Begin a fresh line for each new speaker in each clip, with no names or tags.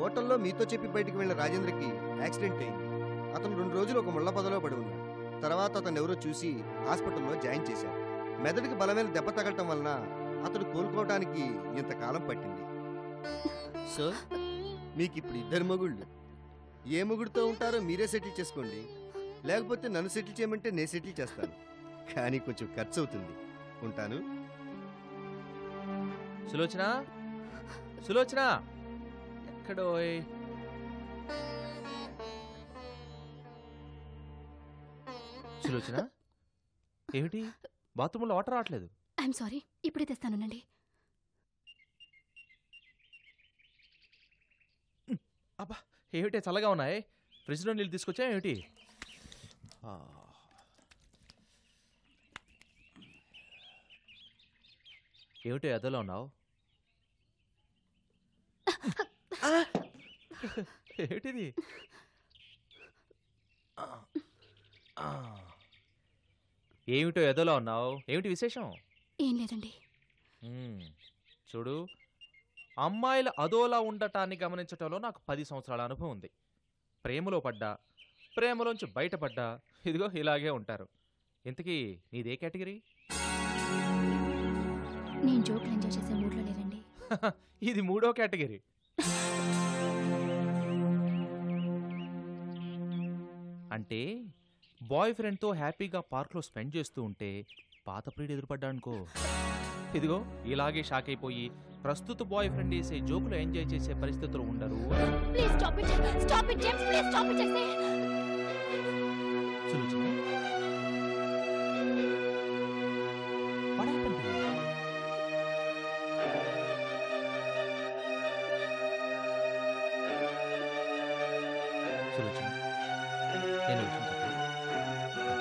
హోటల్లో మీతో చెప్పి బయటికి వెళ్ళిన రాజేంద్రకి యాక్సిడెంట్ అయింది అతను రెండు రోజులు ఒక ముళ్ళ పదలో పడి ఉన్నాడు తర్వాత అతను ఎవరో చూసి హాస్పిటల్లో జాయిన్ చేశారు మెదడుకి బలమైన దెబ్బ తగలటం వలన అతడు కోలుకోవడానికి ఇంతకాలం పట్టింది సో మీకు ఇప్పుడు ఇద్దరు మొగుళ్ళు ఏ మొగుడుతో ఉంటారో మీరే సెటిల్ చేసుకోండి లేకపోతే నన్ను సెటిల్ చేయమంటే నేను సెటిల్ చేస్తాను కానీ కొంచెం ఖర్చు అవుతుంది ఉంటాను
సులోచన సులోచన ఎక్కడో సులోచన ఏమిటి బాత్రూంలో వాటర్ రావట్లేదు
ఐఎమ్ సారీ ఇప్పుడే తెస్తానునండి
అబ్బా ఏమిటి చల్లగా ఉన్నాయి ఫ్రిడ్జ్లో నీళ్ళు తీసుకొచ్చా ఏమిటి ఆ. ఏమిటి ఎదలో ఉన్నావు ఏమిటిది ఆ. ఆ. ఏమిటో ఎదలో ఉన్నావు ఏమిటి విశేషం
ఏం లేదండి
మ్మ్. చూడు అమ్మాయిలు అదోలా ఉండటాన్ని గమనించటంలో నాకు పది సంవత్సరాల అనుభవం ఉంది ప్రేమలో పడ్డా ప్రేమలోంచి బయటపడ్డా ఇదిగో ఇలాగే ఉంటారు ఇంతకీ నీదే కేటగిరీ
నేను జోకులు ఎంజాయ్ చేసే మూడ్లో లేరండి
ఇది మూడో కేటగిరీ అంటే బాయ్ ఫ్రెండ్తో హ్యాపీగా పార్క్లో స్పెండ్ చేస్తూ ఉంటే పాత ప్రియుడు ఎదురుపడ్డా అనుకో ఇదిగో ఇలాగే షాక్ అయిపోయి ప్రస్తుత బాయ్ ఫ్రెండ్ వేసే జోకులు ఎంజాయ్ చేసే పరిస్థితులు ఉండరు
please stop it stop it James please stop it చేస్తే
Sulochana What happened to you? Sulochana నేను ఒక విషయం చెప్పాలి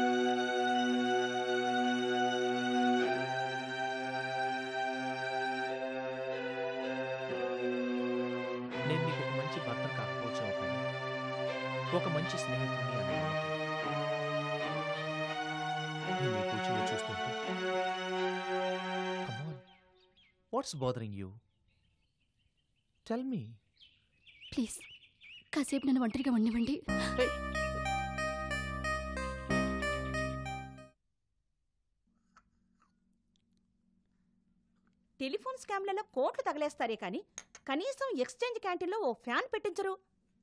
నేను నీకు ఒక మంచి భర్త కాకపోవచ్చు అవుతాను ఒక మంచి స్నేహితుడిని అన్నాను నేను ఈ కూర్చుని చూస్తుంటే come on what's bothering you tell me
please కాసేపు నన్ను ఒంటరిగా ఉండనివ్వండి
టెలిఫోన్ స్కామ్లలో కోట్లు తగలేస్తారే కానీ కనీసం ఎక్స్చేంజ్ క్యాంటీన్లో ఓ ఫ్యాన్ పెట్టించరు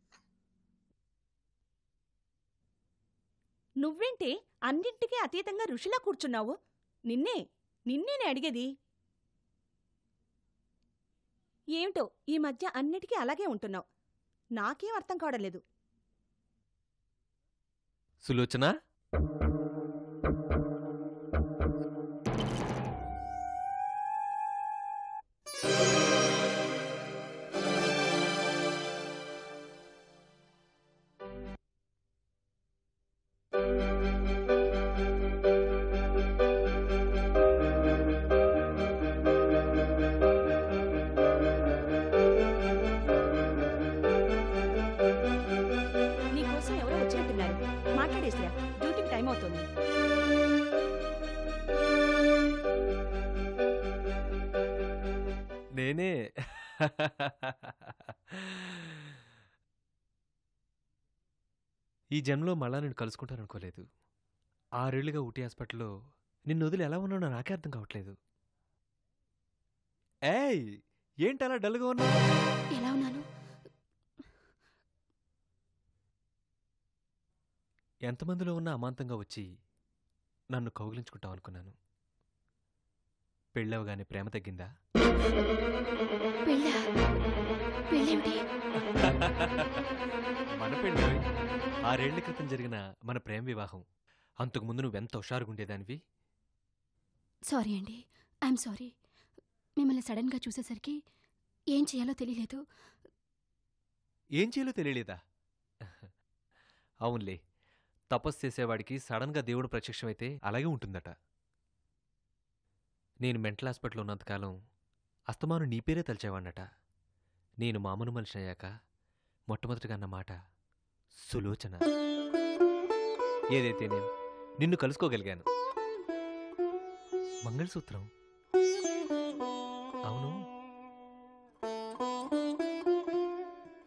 నువ్వేంటే అన్నింటికీ అతీతంగా ఋషిలా కూర్చున్నావు నిన్నే నిన్నేనే అడిగేది ఏమిటో ఈ మధ్య అన్నిటికీ అలాగే ఉంటున్నావు నాకేం అర్థం కావడం లేదు
సులోచన
నీకోసం ఎవరో వచ్చినట్టున్నారు మాట్లాడేసిరా డ్యూటీకి టైం అవుతుంది
నేనే ఈ జన్మలో మళ్ళా నేను కలుసుకుంటాననుకోలేదు ఆరేళ్లుగా ఊటీ హాస్పిటల్లో నిన్ను వదిలి ఎలా ఉన్నానో నాకే అర్థం కావట్లేదు ఏయ్ ఏంటి అలా డల్గా ఉన్నా
ఎలా ఉన్నాను
ఎంతమందిలో ఉన్నా అమాంతంగా వచ్చి నన్ను కౌగిలించుకుంటావు అనుకున్నాను పెళ్ళవగానే ప్రేమ తగ్గిందా
పెళ్ళా పెళ్ళేమిటి
మన పెళ్ళి ఆరేళ్ల క్రితం జరిగిన మన ప్రేమ వివాహం అంతకుముందు నువ్వెంత హుషారుగుండేదానివి
సారీ అండి ఐఎమ్ సారీ మిమ్మల్ని సడన్గా చూసేసరికి ఏం చేయాలో తెలియలేదు
ఏం చేయాలో తెలియలేదా అవునులే తపస్సు చేసేవాడికి సడన్గా దేవుడు ప్రత్యక్షమైతే అలాగే ఉంటుందట నేను మెంటల్ హాస్పిటల్లో ఉన్నంతకాలం అస్తమాను నీ పేరే తలిచేవాణ్ణట నేను మామూలు మనిషి అయ్యాక మొట్టమొదటిగా అన్న మాట సులోచన ఏదైతే నేను నిన్ను కలుసుకోగలిగాను మంగళసూత్రం అవును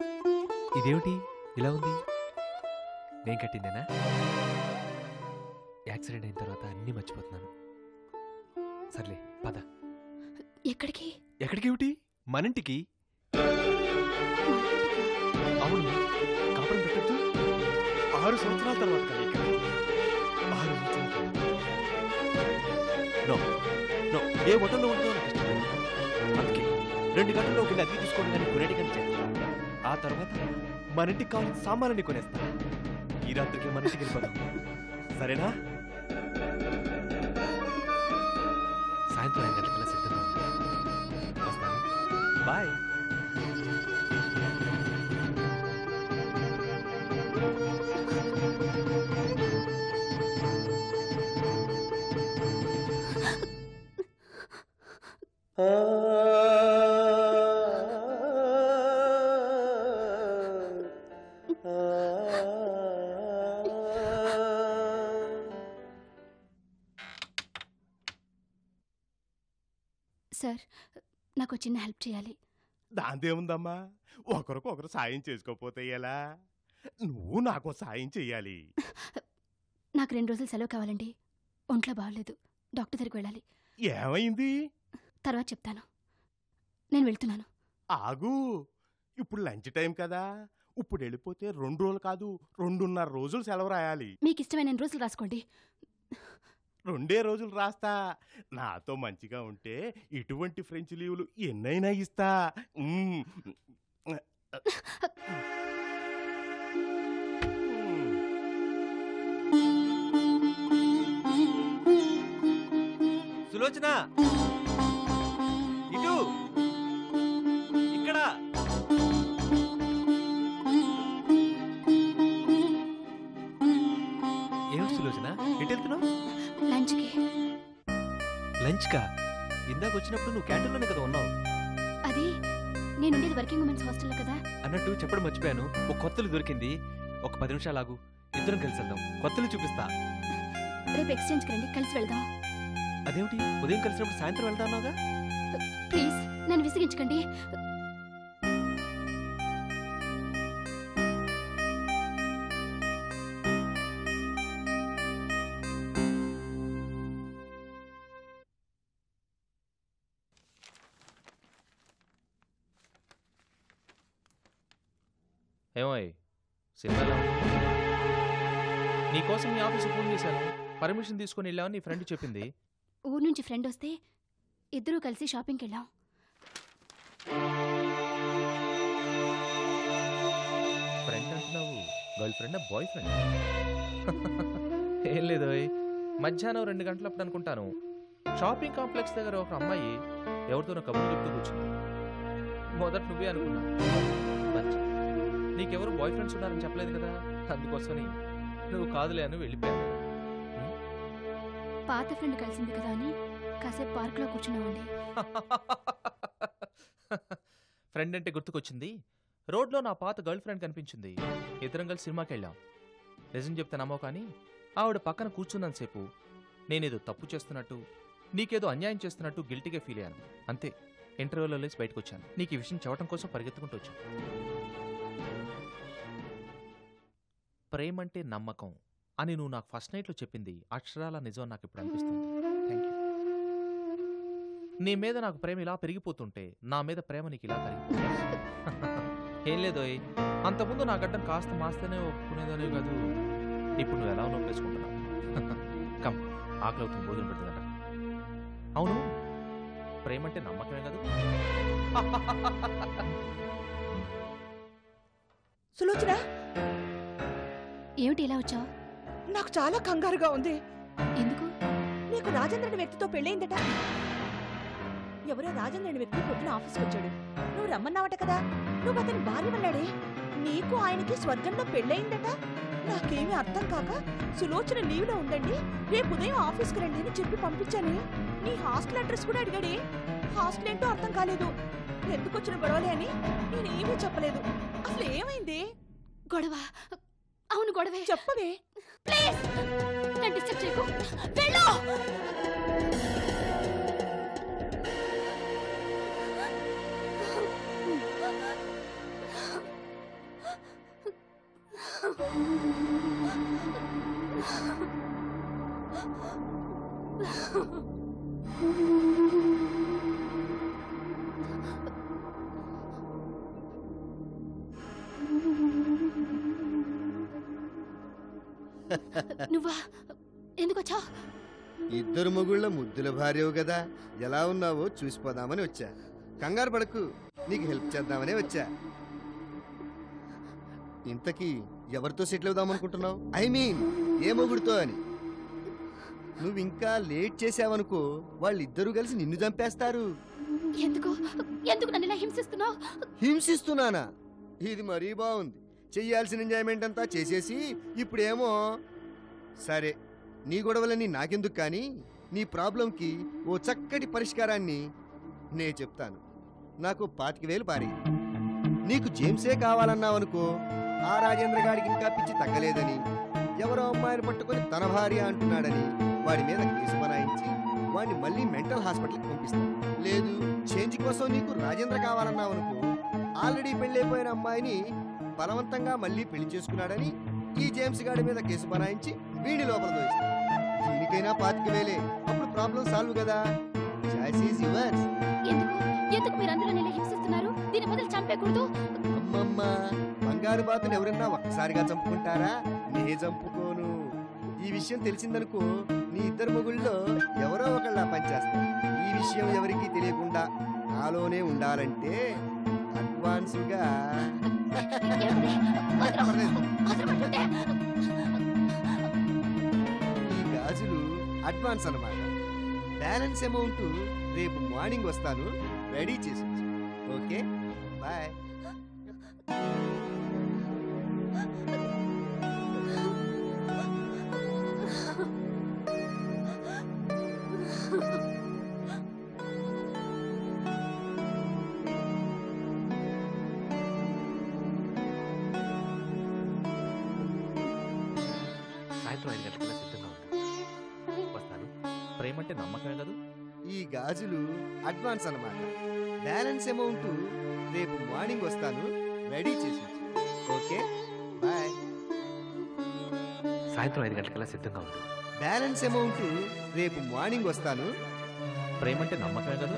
ఇదేమిటి ఇలా ఉంది నేను కట్టిందేనా యాక్సిడెంట్ అయిన తర్వాత అన్నీ మర్చిపోతున్నాను సర్లే పద
ఎక్కడికి
ఎక్కడికి ఏమిటి మనింటికి అవును కాపురం పెట్టద్దు ఆరు సంవత్సరాల తర్వాత కలయిక ఆరు సంవత్సరాల తర్వాత. నో నో ఏ హోటల్లో ఉంటుందో నాకు ఇష్టం లేదు. అందుకే రెండు గంటల్లో వెళ్ళి అద్దె తీసుకోవడం కానీ కొనేటి కానీ చేస్తా ఆ తర్వాత మన ఇంటికి కావాల్సిన సామాన్లన్నీ కొనేస్తా ఈ రాత్రికి మన ఇంటికి వెళ్ళిపోదాం సరేనా సాయంత్రం ఐదు గంటలకల్లా సిద్ధంగా ఉంది. వస్తాను బాయ్
సార్ నాకు చిన్న హెల్ప్ చేయాలి
దాందేముందమ్మా ఒకరికొకరు సాయం చేసుకోపోతే ఎలా నువ్వు నాకు సాయం చెయ్యాలి
నాకు రెండు రోజులు సెలవు కావాలండి ఒంట్లో బాగలేదు డాక్టర్ దగ్గరికి వెళ్ళాలి
ఏమైంది
తర్వాత చెప్తాను నేను వెళ్తున్నాను
ఆగు ఇప్పుడు లంచ్ టైం కదా ఇప్పుడు వెళ్ళిపోతే రెండు రోజులు కాదు రెండున్నర రోజులు సెలవు రాయాలి
మీకు ఇష్టమైన రోజులు రాసుకోండి
రెండే రోజులు రాస్తా నాతో మంచిగా ఉంటే ఇటువంటి ఫ్రెంచ్ లీవులు ఎన్నైనా ఇస్తా మ్మ్.
సులోచన ఇటు ఇక్కడ ఏమిటి సులోచన ఎటు వెళ్తున్నావు
లంచ్కి
లంచ్ కా ఇందాక వచ్చినప్పుడు నువ్వు క్యాంటీన్లోనే కదా ఉన్నావు
అది నేను ఉండేది వర్కింగ్ ఉమెన్స్ హాస్టల్లో కదా
అన్నట్టు చెప్పడం మర్చిపోయాను ఒక కొత్తలు దొరికింది ఒక పది నిమిషాలు ఆగు ఇద్దరం కలిసి వెళ్దాం కొత్తలు చూపిస్తా
రేపు ఎక్స్చేంజ్కి రండి కలిసి వెళ్దాం
అదేమిటి ఉదయం కలిసినప్పుడు సాయంత్రం వెళ్తాన్నావుగా
ప్లీజ్ నన్ను విసిగించకండి
ఏమోయ్ సినిమా ఎలా ఉంది? నీకోసం మీ ఆఫీస్ ఫోన్ చేశాను పర్మిషన్ తీసుకొని వెళ్ళావని నీ ఫ్రెండ్ చెప్పింది
ఊరు నుంచి ఫ్రెండ్ వస్తే ఇద్దరూ కలిసి షాపింగ్కి వెళ్ళాం
ఫ్రెండ్ అంటున్నావు గర్ల్ ఫ్రెండ్ బాయ్ ఫ్రెండ్ ఏం లేదు ఓయ్. మధ్యాహ్నం రెండు గంటలప్పుడు అనుకుంటాను షాపింగ్ కాంప్లెక్స్ దగ్గర ఒక అమ్మాయి ఎవరితోనో కబుర్లు చెప్తూ కూర్చుంది మొదట నువ్వే అనుకున్నా మంచి నీకెవరు బాయ్ ఫ్రెండ్స్ ఉన్నారని చెప్పలేదు కదా అందుకోసమని నువ్వు కాదులే అని వెళ్ళిపోయాను
పాత ఫ్రెండ్ కలిసింది కదా అని కాసేపు పార్క్లో కూర్చున్నామండి
ఫ్రెండ్ అంటే గుర్తుకొచ్చింది రోడ్లో నా పాత గర్ల్ ఫ్రెండ్ కనిపించింది ఇద్దరం కలిసి సినిమాకి వెళ్ళాం నిజం చెప్తే నమ్మవు కానీ ఆవిడ పక్కన కూర్చున్నంతసేపు నేనేదో తప్పు చేస్తున్నట్టు నీకేదో అన్యాయం చేస్తున్నట్టు గిల్టీగా ఫీల్ అయ్యాను అంతే ఇంటర్వ్యూలో లేచి బయటకు వచ్చాను నీకు ఈ విషయం చెప్పడం కోసం పరిగెత్తుకుంటూ వచ్చాను ప్రేమంటే నమ్మకం అని నువ్వు నాకు ఫస్ట్ నైట్లో చెప్పింది అక్షరాల నిజం నాకు ఇప్పుడు అనిపిస్తుంది థ్యాంక్ యూ నీ మీద నాకు ప్రేమ ఇలా పెరిగిపోతుంటే నా మీద ప్రేమ నీకు ఇలా పెరిగిపోతుంది ఏం లేదోయ్ అంతకుముందు నా గడ్డం కాస్త మాస్తేనే ఒప్పుకునేదనే కాదు ఇప్పుడు నువ్వు ఎలా నొప్పేసుకుంటున్నావు కమ్ ఆకలి అవుతుంది భోజనం పెడుతుందట అవును ప్రేమ అంటే నమ్మకమే కదా
సులోచన
ఏమిటి ఇలా వచ్చావు
నాకు చాలా కంగారుగా ఉంది
ఎందుకు
నీకు రాజేంద్ర అనే వ్యక్తితో పెళ్ళయిందట ఎవరో రాజేంద్ర అనే వ్యక్తి పొద్దున ఆఫీస్కి వచ్చాడు నువ్వు రమ్మన్నావట కదా నువ్వు అతని భార్యమన్నాడే నీకు ఆయనకి స్వర్గంలో పెళ్ళయిందట నాకేమీ అర్థం కాక సులోచన లీవ్లో ఉండండి రేపు ఉదయం ఆఫీస్కి రండి అని చెప్పి పంపించాను నీ హాస్టల్ అడ్రస్ కూడా అడిగాడే హాస్టల్ ఏంటో అర్థం కాలేదు ఎందుకు వచ్చిన గొడవలే అని నేనేమీ చెప్పలేదు అసలు ఏమైంది
గొడవ అవును గొడవే
చెప్పవే
ప్లీజ్ నన్ను డిస్టర్బ్ చేయకు వెళ్ళు నువ్వా ఎందుకు వచ్చావు
ఇద్దరు మొగుళ్ళ ముద్దుల భార్యవు కదా ఎలా ఉన్నావో చూసిపోదామని వచ్చా కంగారు పడకు నీకు హెల్ప్ చేద్దామనే వచ్చా ఇంతకీ ఎవరితో సెటిల్ అవుదాం అనుకుంటున్నావు ఐ మీన్ ఏ మొగుడితో అని నువ్వు ఇంకా లేట్ చేసావనుకో వాళ్ళిద్దరూ కలిసి నిన్ను చంపేస్తారు
ఎందుకు ఎందుకు నన్ను ఇలా హింసిస్తున్నావు
హింసిస్తున్నానా ఇది మరీ బాగుంది చెయ్యాల్సిన ఎంజాయ్మెంట్ అంతా చేసేసి ఇప్పుడేమో సరే నీ గొడవలని నాకెందుకు కానీ నీ ప్రాబ్లంకి ఓ చక్కటి పరిష్కారాన్ని నే చెప్తాను నాకు పాతిక వేలు పారి నీకు జేమ్సే కావాలన్నావనుకో ఆ రాజేంద్ర గాడికి ఇంకా పిచ్చి తగ్గలేదని ఎవరో అమ్మాయిని పట్టుకొని తన భార్య అంటున్నాడని వాడి మీద కేసు బనాయించి వాడిని మళ్ళీ మెంటల్ హాస్పిటల్కి పంపిస్తాను లేదు చేంజ్ కోసం నీకు రాజేంద్ర కావాలన్నావనుకో ఆల్రెడీ పెళ్ళైపోయిన అమ్మాయిని బలవంతంగా మళ్ళీ పెళ్లి చేసుకున్నాడని ఈ జేమ్స్ గాడి మీద కేసు బనాయించి వీడి లోపల దోయిస్తాను దీనికైనా పాతిక వేలే అప్పుడు ప్రాబ్లం సాల్వ్ కదా చాయిస్ ఈజ్ యువర్స్
ఎందుకు ఎందుకు మీరందరూ నన్ను ఇలా హింసిస్తున్నారు దీని బదులు చంపేకూడదు
అమ్మమ్మ బంగారు బాతులు ఎవరన్నా ఒక్కసారిగా చంపుకుంటారా నే చంపుకోను ఈ విషయం తెలిసిందనుకో నీ ఇద్దరు మొగుళ్ళో ఎవరో ఒకళ్ళ పనిచేస్తారు ఈ విషయం ఎవరికీ తెలియకుండా నాలోనే ఉండాలంటే అడ్వాన్స్గా
ఏమిటి? వదలు. వదలమంటుంటే.
ఈ గాజులు అడ్వాన్స్ అన్నమాట బ్యాలెన్స్ అమౌంట్ రేపు మార్నింగ్ వస్తాను రెడీ చేసి ఉంచు. ఓకే బాయ్
సాయంత్రం ఐదు గంటలకల్లా సిద్ధంగా ఉంది వస్తాను
ప్రేమంటే నమ్మకమే కదా
ఈ గాజులు అడ్వాన్స్ అన్నమాట బ్యాలెన్స్ అమౌంట్ రేపు మార్నింగ్ వస్తాను రెడీ చేసి ఉంచు. ఓకే బాయ్
సాయంత్రం ఐదు గంటలకల్లా సిద్ధంగా ఉంది
బ్యాలెన్స్ అమౌంట్ రేపు మార్నింగ్ వస్తాను
ప్రేమంటే నమ్మకమే కదా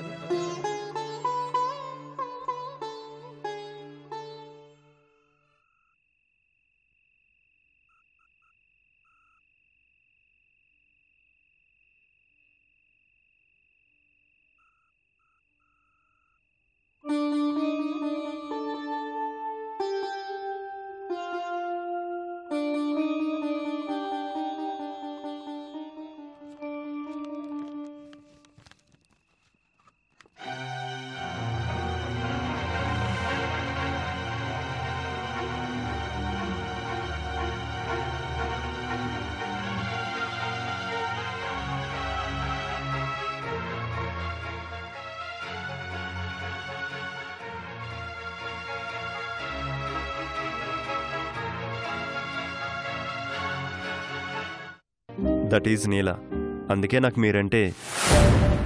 దట్ ఈజ్ నీలా అందుకే నాకు మీరంటే